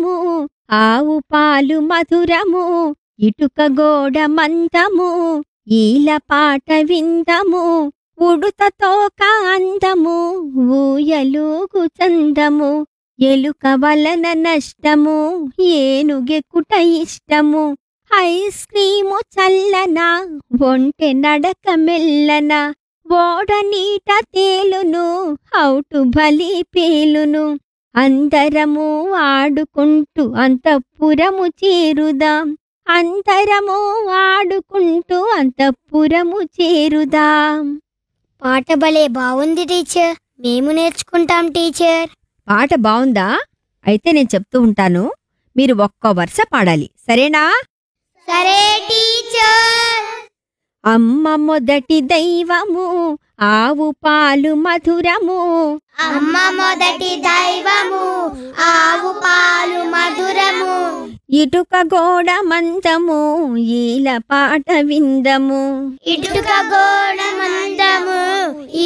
మధురము ఆవు పాలు మధురము ఇటుక గోడ మందము ఈల పాట విందము ఉడుతతో అందము ఊయలుగు చందము ఎలుక వలన నష్టము ఏనుగెక్కుట ఇష్టము ఐస్ క్రీము చల్లన ఒంటె నడక మెల్లన ఓడ నీట తేలును హౌటు బలి పేలును అందరము ఆడుకుంటూ అంతఃపురము చేరుదాం అందరము ఆడుకుంటూ అంతఃపురము చేరుదాం పాట భలే బాగుంది టీచర్ మేము నేర్చుకుంటాం టీచర్ పాట బావుందా అయితే నేను చెప్తూ ఉంటాను మీరు ఒక్క వరుస పాడాలి సరేనా సరే టీచర్ అమ్మ మొదటి దైవము ఆవు పాలు మధురము అమ్మ మొదటి దైవము ఆవు పాలు మధురము ఇటుక గోడ మందము ఈల పాట విందము ఇటుక గోడ మందము